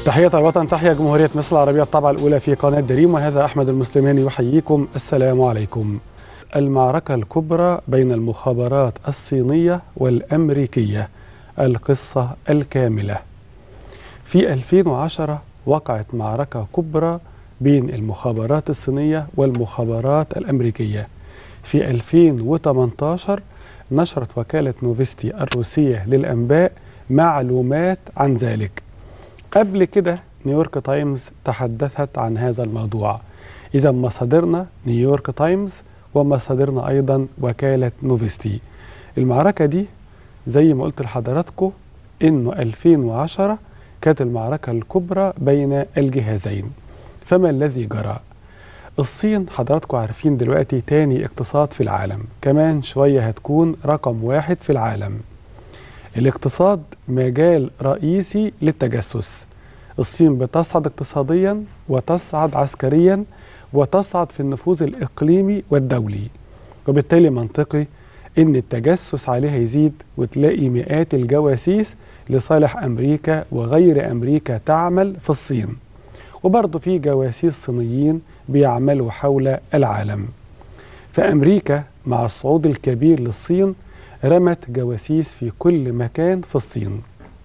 تحية الوطن تحية جمهورية مصر العربية الطبعة الأولى في قناة دريم وهذا أحمد المسلماني يحييكم السلام عليكم المعركة الكبرى بين المخابرات الصينية والأمريكية القصة الكاملة في 2010 وقعت معركة كبرى بين المخابرات الصينية والمخابرات الأمريكية في 2018 نشرت وكالة نوفستي الروسية للأنباء معلومات عن ذلك قبل كده نيويورك تايمز تحدثت عن هذا الموضوع إذا مصادرنا نيويورك تايمز ومصادرنا أيضا وكالة نوفستي المعركة دي زي ما قلت لحضراتكم إنه 2010 كانت المعركة الكبرى بين الجهازين فما الذي جرى؟ الصين حضراتكم عارفين دلوقتي تاني اقتصاد في العالم كمان شوية هتكون رقم واحد في العالم الاقتصاد مجال رئيسي للتجسس الصين بتصعد اقتصاديا وتصعد عسكريا وتصعد في النفوذ الإقليمي والدولي وبالتالي منطقي إن التجسس عليها يزيد وتلاقي مئات الجواسيس لصالح أمريكا وغير أمريكا تعمل في الصين وبرضه في جواسيس صينيين بيعملوا حول العالم فأمريكا مع الصعود الكبير للصين رمت جواسيس في كل مكان في الصين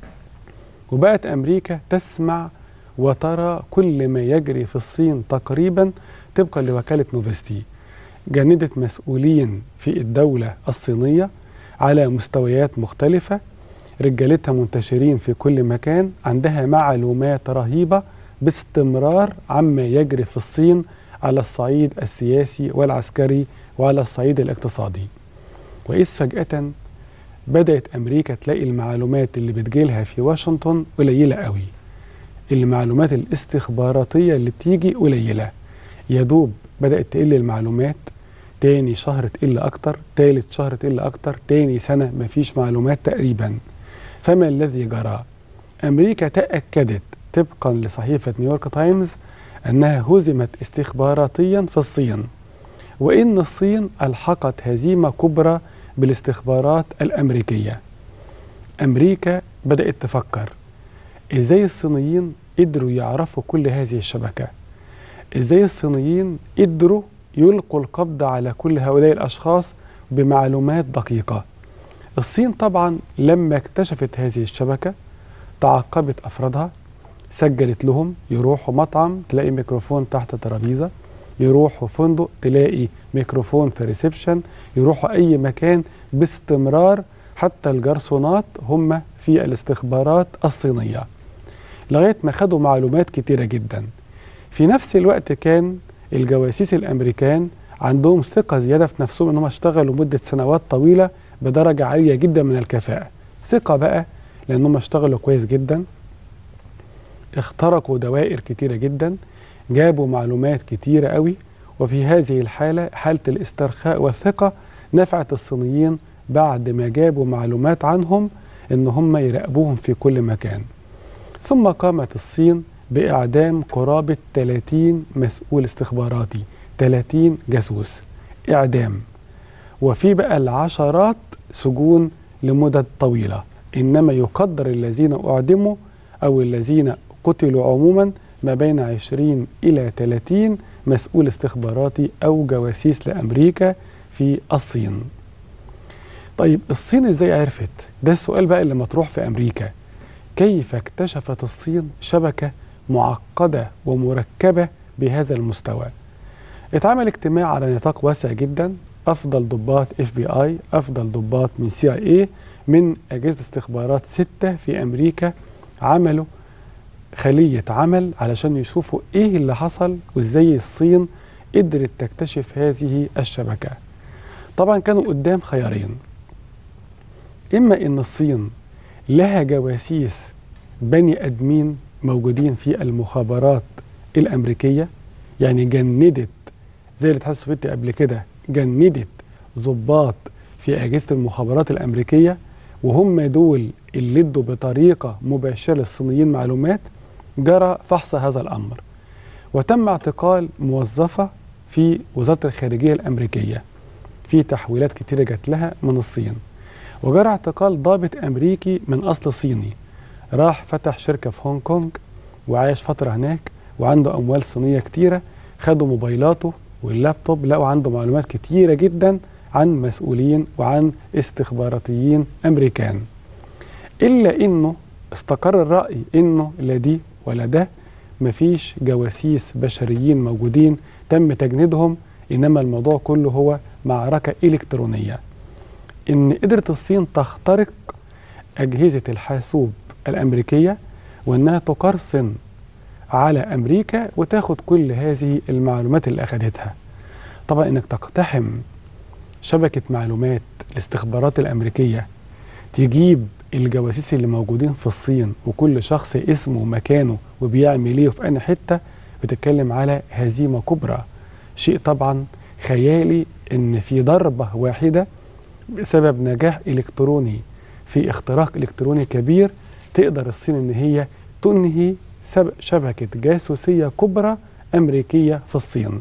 وبقت أمريكا تسمع وترى كل ما يجري في الصين تقريبا طبقا لوكالة نوفستي جندت مسؤولين في الدولة الصينية على مستويات مختلفة رجالتها منتشرين في كل مكان عندها معلومات رهيبة باستمرار عما يجري في الصين على الصعيد السياسي والعسكري وعلى الصعيد الاقتصادي وإذ فجأة بدأت أمريكا تلاقي المعلومات اللي بتجيلها في واشنطن قليلة قوي المعلومات الاستخباراتية اللي بتيجي قليلة يدوب بدأت تقل المعلومات تاني شهر تقل أكتر تالت شهر تقل أكتر تاني سنة مفيش معلومات تقريبا فما الذي جرى؟ أمريكا تأكدت طبقا لصحيفة نيويورك تايمز أنها هزمت استخباراتيا في الصين وإن الصين ألحقت هزيمة كبرى بالاستخبارات الأمريكية أمريكا بدأت تفكر إزاي الصينيين قدروا يعرفوا كل هذه الشبكة إزاي الصينيين قدروا يلقوا القبض على كل هؤلاء الأشخاص بمعلومات دقيقة الصين طبعا لما اكتشفت هذه الشبكة تعقبت أفرادها سجلت لهم يروحوا مطعم تلاقي ميكروفون تحت ترابيزة يروحوا فندق تلاقي ميكروفون في ريسبشن يروحوا أي مكان باستمرار حتى الجرسونات هم في الاستخبارات الصينية لغاية ما خدوا معلومات كتيرة جدا في نفس الوقت كان الجواسيس الأمريكان عندهم ثقة زيادة في نفسهم أنهم اشتغلوا مدة سنوات طويلة بدرجة عالية جدا من الكفاءة ثقة بقى لأنهم اشتغلوا كويس جدا اخترقوا دوائر كتيرة جدا جابوا معلومات كتيرة قوي وفي هذه الحالة حالة الاسترخاء والثقة نفعت الصينيين بعد ما جابوا معلومات عنهم ان هم يراقبوهم في كل مكان ثم قامت الصين بإعدام قرابة 30 مسؤول استخباراتي 30 جاسوس إعدام وفي بقى العشرات سجون لمدد طويلة إنما يقدر الذين أعدموا أو الذين قتلوا عموما ما بين 20 إلى 30 مسؤول استخباراتي أو جواسيس لأمريكا في الصين طيب الصين ازاي عرفت؟ ده السؤال بقى اللي مطروح في أمريكا كيف اكتشفت الصين شبكة معقدة ومركبة بهذا المستوى اتعمل اجتماع على نطاق واسع جدا أفضل ضباط اف بي اي أفضل ضباط من سي اي اي من أجهزة استخبارات ستة في أمريكا عملوا خلية عمل علشان يشوفوا ايه اللي حصل وازاي الصين قدرت تكتشف هذه الشبكة طبعا كانوا قدام خيارين اما ان الصين لها جواسيس بني ادمين موجودين في المخابرات الامريكية يعني جندت زي الاتحاد السوفيتي قبل كده جندت ضباط في اجهزة المخابرات الامريكية وهم دول اللي ادوا بطريقة مباشرة للصينيين معلومات جرى فحص هذا الأمر وتم اعتقال موظفة في وزارة الخارجية الأمريكية في تحويلات كتيرة جات لها من الصين وجرى اعتقال ضابط أمريكي من أصل صيني راح فتح شركة في هونج كونج وعايش فترة هناك وعنده أموال صينية كتيرة خدوا موبايلاته واللابتوب لقوا عنده معلومات كتيرة جدا عن مسؤولين وعن استخباراتيين أمريكان إلا إنه استقر الرأي إنه لا دي ولا ده مفيش جواسيس بشريين موجودين تم تجنيدهم إنما الموضوع كله هو معركة إلكترونية إن قدرت الصين تخترق أجهزة الحاسوب الأمريكية وإنها تقرصن على أمريكا وتاخد كل هذه المعلومات اللي أخدتها طبعا إنك تقتحم شبكة معلومات الاستخبارات الأمريكية تجيب الجواسيس اللي موجودين في الصين وكل شخص اسمه ومكانه وبيعمل ايه وفي أي حتة بتتكلم على هزيمة كبرى شيء طبعا خيالي ان في ضربة واحدة بسبب نجاح الكتروني في اختراق الكتروني كبير تقدر الصين ان هي تنهي شبكة جاسوسية كبرى أمريكية في الصين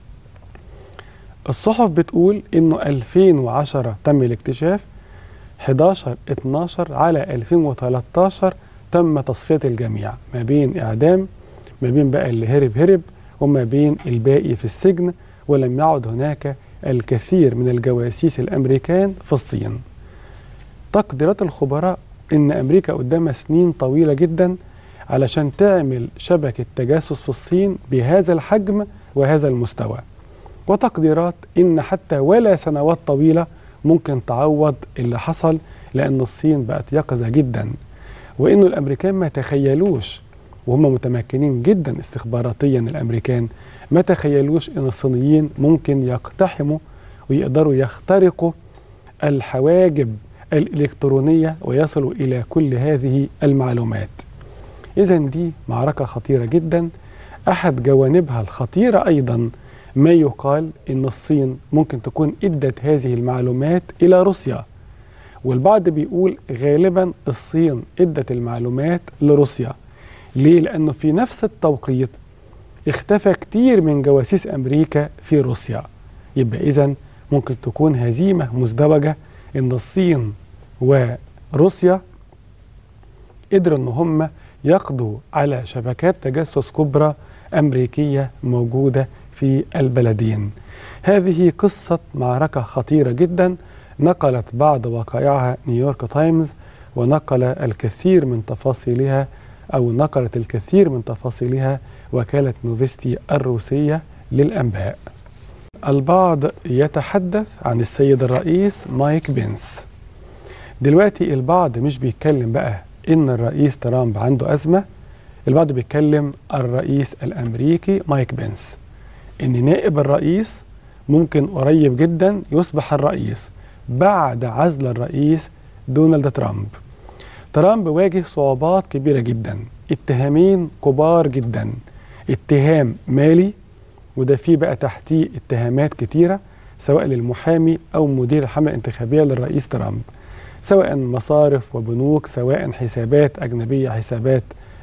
الصحف بتقول انه 2010 تم الاكتشاف 11 12 على 2013 تم تصفية الجميع ما بين إعدام ما بين بقى اللي هرب هرب وما بين الباقي في السجن ولم يعد هناك الكثير من الجواسيس الأمريكان في الصين تقديرات الخبراء إن أمريكا قدامها سنين طويلة جدا علشان تعمل شبكة تجسس في الصين بهذا الحجم وهذا المستوى وتقديرات إن حتى ولا سنوات طويلة ممكن تعوض اللي حصل لأن الصين بقت يقظة جدا وإنه الأمريكان ما تخيلوش وهم متمكنين جدا استخباراتيا الأمريكان ما تخيلوش إن الصينيين ممكن يقتحموا ويقدروا يخترقوا الحواجب الإلكترونية ويصلوا إلى كل هذه المعلومات إذا دي معركة خطيرة جدا أحد جوانبها الخطيرة أيضا ما يقال إن الصين ممكن تكون إدت هذه المعلومات إلى روسيا والبعض بيقول غالبا الصين إدت المعلومات لروسيا ليه؟ لأنه في نفس التوقيت اختفى كتير من جواسيس أمريكا في روسيا يبقى إذا ممكن تكون هزيمة مزدوجة إن الصين وروسيا قدروا إن هم يقضوا على شبكات تجسس كبرى أمريكية موجودة في البلدين هذه قصة معركة خطيرة جدا نقلت بعض وقائعها نيويورك تايمز ونقل الكثير من تفاصيلها أو نقلت الكثير من تفاصيلها وكالة نوفستي الروسية للأنباء البعض يتحدث عن السيد الرئيس مايك بنس دلوقتي البعض مش بيتكلم بقى إن الرئيس ترامب عنده أزمة البعض بيتكلم الرئيس الأمريكي مايك بنس إن نائب الرئيس ممكن قريب جدا يصبح الرئيس بعد عزل الرئيس دونالد ترامب ترامب واجه صعوبات كبيرة جدا اتهامين كبار جدا اتهام مالي وده فيه بقى تحتيه اتهامات كتيرة سواء للمحامي أو مدير الحملة الانتخابية للرئيس ترامب سواء مصارف وبنوك سواء حسابات أجنبية حسابات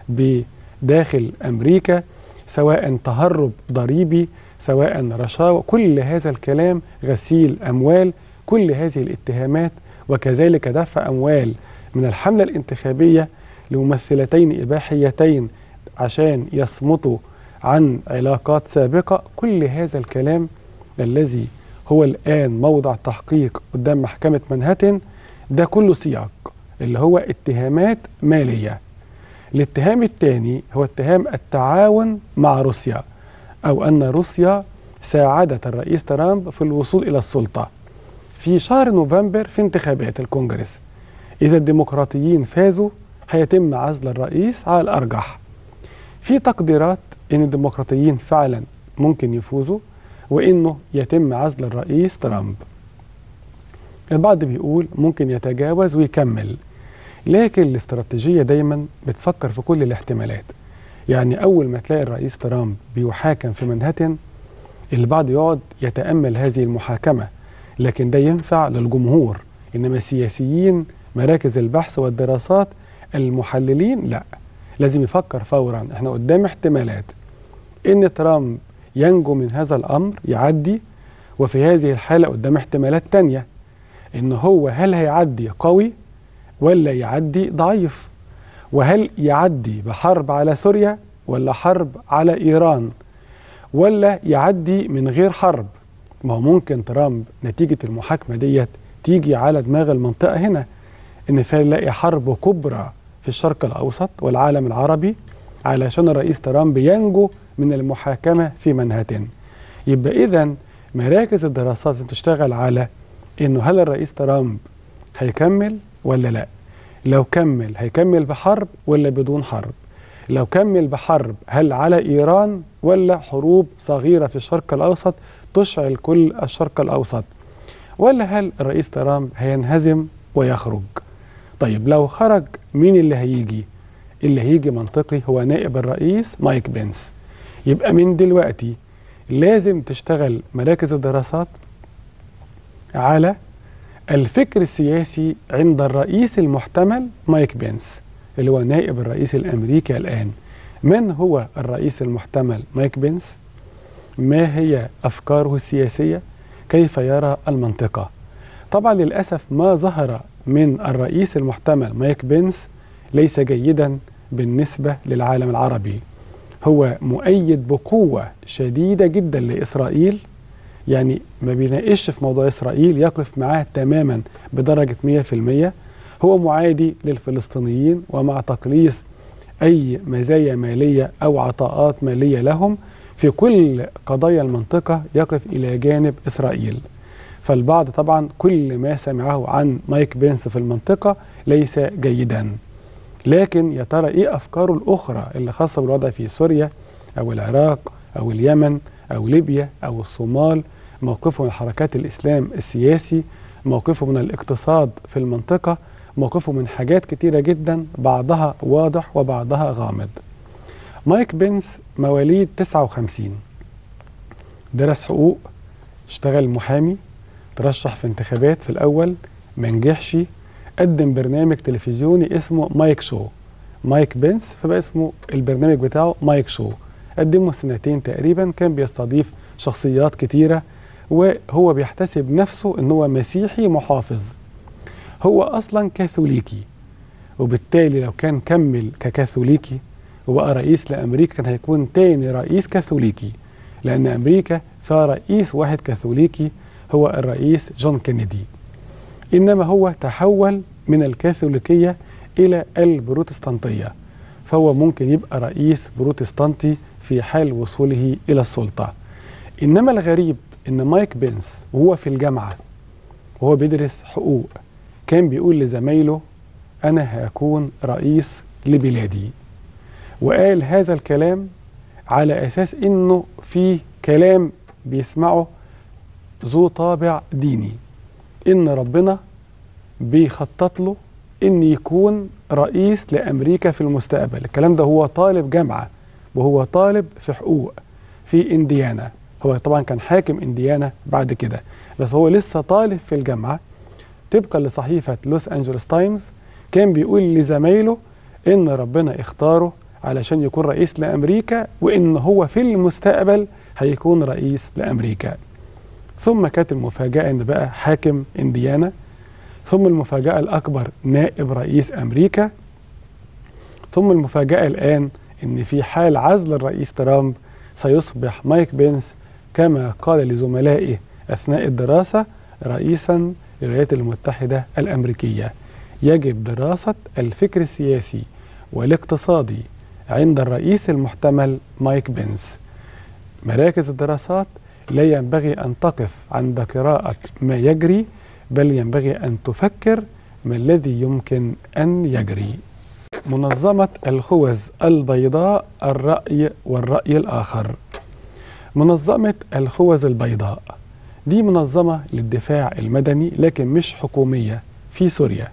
بداخل أمريكا سواء تهرب ضريبي سواء رشاوى كل هذا الكلام غسيل أموال كل هذه الاتهامات وكذلك دفع أموال من الحملة الانتخابية لممثلتين إباحيتين عشان يصمتوا عن علاقات سابقة كل هذا الكلام الذي هو الآن موضع تحقيق قدام محكمة منهاتن ده كله سياق اللي هو اتهامات مالية الاتهام الثاني هو اتهام التعاون مع روسيا أو أن روسيا ساعدت الرئيس ترامب في الوصول إلى السلطة في شهر نوفمبر في انتخابات الكونجرس إذا الديمقراطيين فازوا هيتم عزل الرئيس على الأرجح في تقديرات أن الديمقراطيين فعلا ممكن يفوزوا وأنه يتم عزل الرئيس ترامب البعض بيقول ممكن يتجاوز ويكمل لكن الاستراتيجية دايما بتفكر في كل الاحتمالات يعني أول ما تلاقي الرئيس ترامب بيحاكم في منهاتن البعض يقعد يتأمل هذه المحاكمة لكن ده ينفع للجمهور إنما السياسيين مراكز البحث والدراسات المحللين لا لازم يفكر فورا احنا قدام احتمالات ان ترامب ينجو من هذا الامر يعدي وفي هذه الحالة قدام احتمالات تانية ان هو هل هيعدي قوي ولا يعدي ضعيف وهل يعدي بحرب على سوريا ولا حرب على إيران ولا يعدي من غير حرب ما هو ممكن ترامب نتيجة المحاكمة ديت تيجي على دماغ المنطقة هنا إن فنلاقي حرب كبرى في الشرق الأوسط والعالم العربي علشان الرئيس ترامب ينجو من المحاكمة في منهاتن يبقى إذا مراكز الدراسات تشتغل على إنه هل الرئيس ترامب هيكمل ولا لا لو كمل هيكمل بحرب ولا بدون حرب لو كمل بحرب هل على إيران ولا حروب صغيرة في الشرق الأوسط تشعل كل الشرق الأوسط ولا هل الرئيس ترامب هينهزم ويخرج طيب لو خرج مين اللي هيجي اللي هيجي منطقي هو نائب الرئيس مايك بنس يبقى من دلوقتي لازم تشتغل مراكز الدراسات على الفكر السياسي عند الرئيس المحتمل مايك بنس اللي هو نائب الرئيس الامريكي الان من هو الرئيس المحتمل مايك بنس ما هي افكاره السياسيه كيف يرى المنطقه طبعا للاسف ما ظهر من الرئيس المحتمل مايك بنس ليس جيدا بالنسبه للعالم العربي هو مؤيد بقوه شديده جدا لاسرائيل يعني ما بيناقش في موضوع اسرائيل يقف معاه تماما بدرجه 100% هو معادي للفلسطينيين ومع تقليص اي مزايا ماليه او عطاءات ماليه لهم في كل قضايا المنطقه يقف الى جانب اسرائيل. فالبعض طبعا كل ما سمعه عن مايك بنس في المنطقه ليس جيدا. لكن يا ترى ايه افكاره الاخرى اللي خاصه بالوضع في سوريا او العراق او اليمن او ليبيا او الصومال موقفه من حركات الاسلام السياسي موقفه من الاقتصاد في المنطقه موقفه من حاجات كتيره جدا بعضها واضح وبعضها غامض مايك بنس مواليد 59 درس حقوق اشتغل محامي ترشح في انتخابات في الاول ما نجحش قدم برنامج تلفزيوني اسمه مايك شو مايك بنس فبقى اسمه البرنامج بتاعه مايك شو قدمه سنتين تقريبا كان بيستضيف شخصيات كتيرة وهو بيحتسب نفسه ان هو مسيحي محافظ هو اصلا كاثوليكي وبالتالي لو كان كمل ككاثوليكي وبقى رئيس لامريكا كان هيكون تاني رئيس كاثوليكي لان امريكا فيها رئيس واحد كاثوليكي هو الرئيس جون كينيدي انما هو تحول من الكاثوليكيه الى البروتستانتيه فهو ممكن يبقى رئيس بروتستانتي في حال وصوله الى السلطه انما الغريب ان مايك بنس وهو في الجامعه وهو بيدرس حقوق كان بيقول لزمايله انا هكون رئيس لبلادي وقال هذا الكلام على اساس انه في كلام بيسمعه ذو طابع ديني ان ربنا بيخطط له ان يكون رئيس لامريكا في المستقبل الكلام ده هو طالب جامعه وهو طالب في حقوق في انديانا هو طبعا كان حاكم انديانا بعد كده بس هو لسه طالب في الجامعه طبقا لصحيفه لوس انجلوس تايمز كان بيقول لزمايله ان ربنا اختاره علشان يكون رئيس لامريكا وان هو في المستقبل هيكون رئيس لامريكا ثم كانت المفاجاه ان بقى حاكم انديانا ثم المفاجاه الاكبر نائب رئيس امريكا ثم المفاجاه الان ان في حال عزل الرئيس ترامب سيصبح مايك بنس كما قال لزملائه اثناء الدراسه رئيسا للولايات المتحده الامريكيه يجب دراسه الفكر السياسي والاقتصادي عند الرئيس المحتمل مايك بنس مراكز الدراسات لا ينبغي ان تقف عند قراءه ما يجري بل ينبغي ان تفكر ما الذي يمكن ان يجري منظمه الخوذ البيضاء الراي والراي الاخر منظمه الخوذ البيضاء دي منظمه للدفاع المدني لكن مش حكوميه في سوريا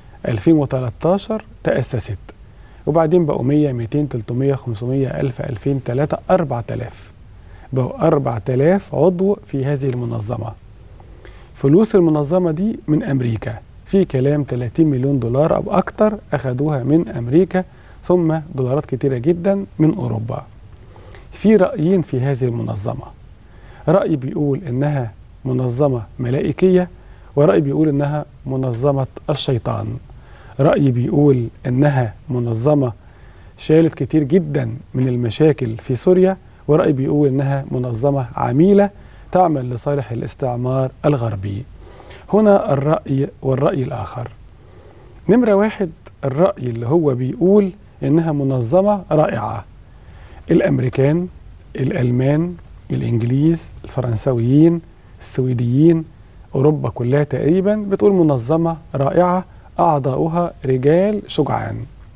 2013 تاسست وبعدين بقوا 100 200 300 500 1000 2000 3 4000 بقوا 4000 عضو في هذه المنظمة فلوس المنظمة دي من أمريكا في كلام 30 مليون دولار أو أكتر أخذوها من أمريكا ثم دولارات كتيرة جدا من أوروبا في رأيين في هذه المنظمة رأي بيقول إنها منظمة ملائكية ورأي بيقول إنها منظمة الشيطان رأي بيقول إنها منظمة شالت كتير جدا من المشاكل في سوريا ورأي بيقول إنها منظمة عميلة تعمل لصالح الاستعمار الغربي هنا الرأي والرأي الآخر نمرة واحد الرأي اللي هو بيقول إنها منظمة رائعة الأمريكان الألمان الإنجليز الفرنسويين السويديين أوروبا كلها تقريبا بتقول منظمة رائعة أعضاؤها رجال شجعان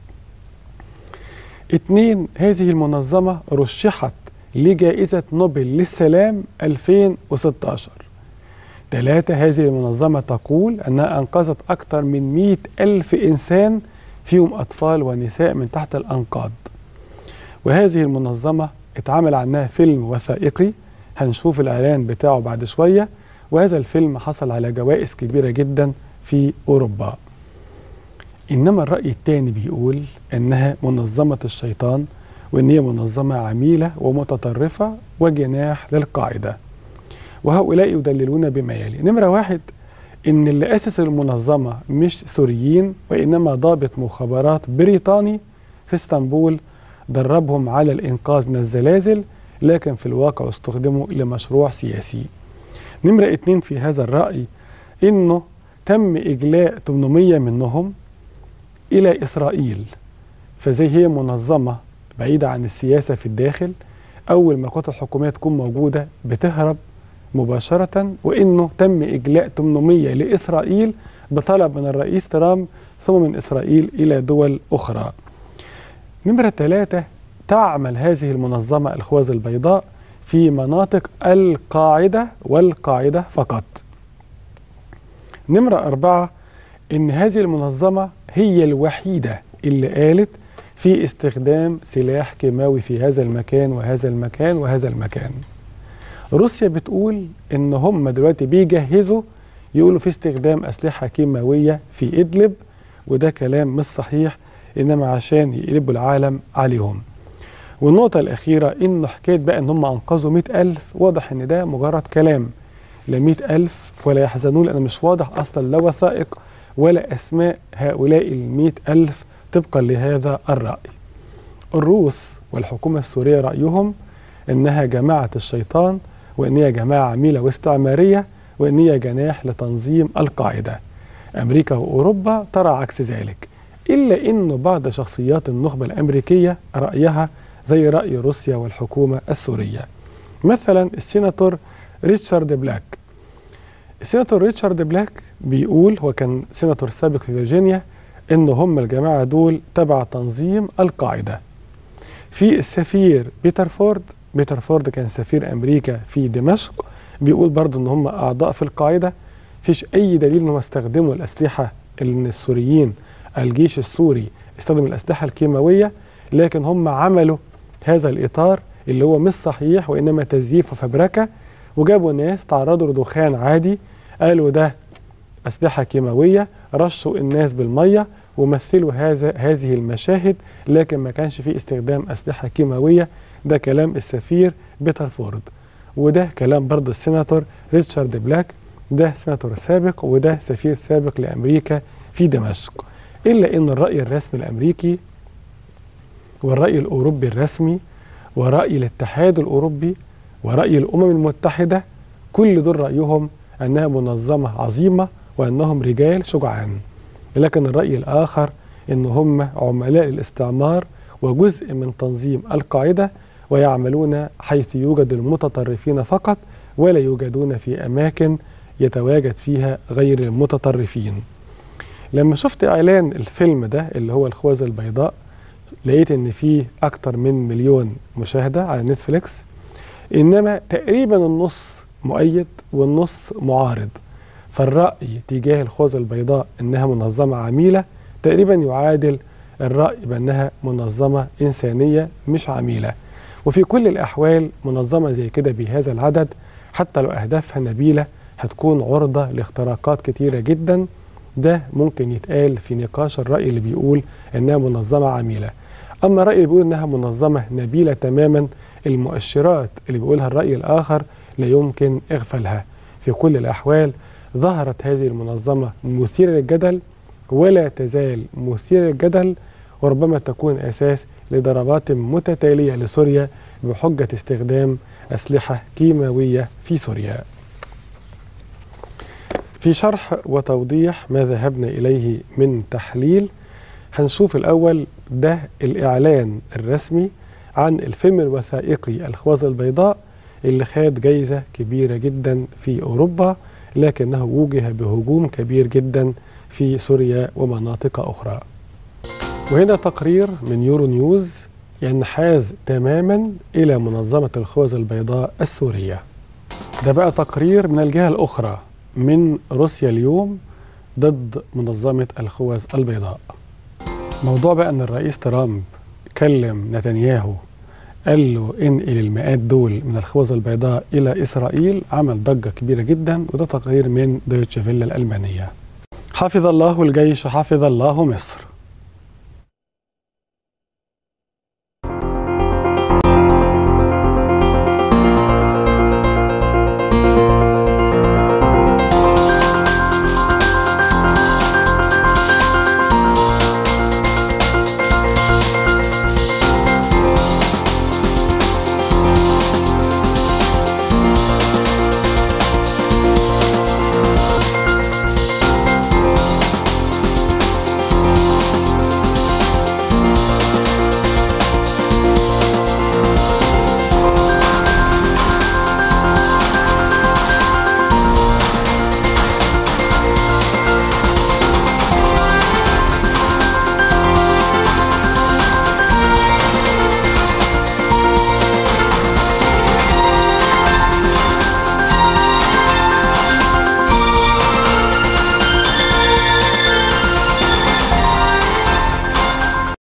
اتنين هذه المنظمة رشحت لجائزة نوبل للسلام 2016 ثلاثة هذه المنظمة تقول أنها أنقذت أكثر من 100 ألف إنسان فيهم أطفال ونساء من تحت الأنقاض وهذه المنظمة اتعمل عنها فيلم وثائقي هنشوف الإعلان بتاعه بعد شوية وهذا الفيلم حصل على جوائز كبيرة جدا في أوروبا إنما الرأي الثاني بيقول إنها منظمة الشيطان وإن هي منظمة عميلة ومتطرفة وجناح للقاعدة وهؤلاء يدللون بما يلي نمرة واحد إن اللي أسس المنظمة مش سوريين وإنما ضابط مخابرات بريطاني في اسطنبول دربهم على الإنقاذ من الزلازل لكن في الواقع استخدموا لمشروع سياسي نمرة اتنين في هذا الرأي إنه تم إجلاء 800 منهم إلى إسرائيل فزي هي منظمة بعيدة عن السياسة في الداخل أول ما القوات الحكومية تكون موجودة بتهرب مباشرة وإنه تم إجلاء 800 لإسرائيل بطلب من الرئيس ترامب ثم من إسرائيل إلى دول أخرى نمرة ثلاثة تعمل هذه المنظمة الخواذ البيضاء في مناطق القاعدة والقاعدة فقط نمرة أربعة إن هذه المنظمة هي الوحيدة اللي قالت في استخدام سلاح كيماوي في هذا المكان وهذا المكان وهذا المكان روسيا بتقول إن هم دلوقتي بيجهزوا يقولوا في استخدام أسلحة كيماوية في إدلب وده كلام مش صحيح إنما عشان يقلبوا العالم عليهم والنقطة الأخيرة إنه حكاية بقى إن هم أنقذوا مئة ألف واضح إن ده مجرد كلام لا مئة ألف ولا يحزنون لأن مش واضح أصلا لا وثائق ولا أسماء هؤلاء المئة ألف طبقا لهذا الرأي الروس والحكومة السورية رأيهم إنها جماعة الشيطان وإن هي جماعة عميلة واستعمارية وإن هي جناح لتنظيم القاعدة أمريكا وأوروبا ترى عكس ذلك إلا أن بعض شخصيات النخبة الأمريكية رأيها زي رأي روسيا والحكومة السورية مثلا السيناتور ريتشارد بلاك السيناتور ريتشارد بلاك بيقول هو كان سيناتور سابق في فيرجينيا ان هم الجماعة دول تبع تنظيم القاعدة في السفير بيتر فورد بيتر فورد كان سفير امريكا في دمشق بيقول برضو ان هم اعضاء في القاعدة فيش اي دليل انهم استخدموا الاسلحة ان السوريين الجيش السوري استخدم الاسلحة الكيماوية لكن هم عملوا هذا الاطار اللي هو مش صحيح وانما تزييف وفبركه وجابوا ناس تعرضوا لدخان عادي قالوا ده اسلحه كيماويه رشوا الناس بالميه ومثلوا هذا هذه المشاهد لكن ما كانش في استخدام اسلحه كيماويه ده كلام السفير بيتر فورد وده كلام برضه السيناتور ريتشارد بلاك ده سيناتور سابق وده سفير سابق لامريكا في دمشق الا ان الراي الرسمي الامريكي والرأي الأوروبي الرسمي ورأي الاتحاد الأوروبي ورأي الأمم المتحدة كل دول رأيهم أنها منظمة عظيمة وأنهم رجال شجعان لكن الرأي الآخر أن هم عملاء الاستعمار وجزء من تنظيم القاعدة ويعملون حيث يوجد المتطرفين فقط ولا يوجدون في أماكن يتواجد فيها غير المتطرفين لما شفت إعلان الفيلم ده اللي هو الخوذة البيضاء لقيت ان فيه اكتر من مليون مشاهده على نتفليكس انما تقريبا النص مؤيد والنص معارض فالراي تجاه الخوذه البيضاء انها منظمه عميله تقريبا يعادل الراي بانها منظمه انسانيه مش عميله وفي كل الاحوال منظمه زي كده بهذا العدد حتى لو اهدافها نبيله هتكون عرضه لاختراقات كتيره جدا ده ممكن يتقال في نقاش الرأي اللي بيقول إنها منظمة عميلة أما الرأي اللي بيقول إنها منظمة نبيلة تماما المؤشرات اللي بيقولها الرأي الآخر لا يمكن إغفالها في كل الأحوال ظهرت هذه المنظمة مثيرة للجدل ولا تزال مثيرة للجدل وربما تكون أساس لضربات متتالية لسوريا بحجة استخدام أسلحة كيماوية في سوريا في شرح وتوضيح ما ذهبنا إليه من تحليل هنشوف الأول ده الإعلان الرسمي عن الفيلم الوثائقي الخوذة البيضاء اللي خد جايزة كبيرة جدا في أوروبا لكنه وجه بهجوم كبير جدا في سوريا ومناطق أخرى وهنا تقرير من يورو نيوز ينحاز تماما إلى منظمة الخوذة البيضاء السورية ده بقى تقرير من الجهة الأخرى من روسيا اليوم ضد منظمة الخوذ البيضاء موضوع بقى أن الرئيس ترامب كلم نتنياهو قال له انقل المئات دول من الخوذة البيضاء إلى إسرائيل عمل ضجة كبيرة جدا وده تقرير من دويتشه فيلا الألمانية حفظ الله الجيش حفظ الله مصر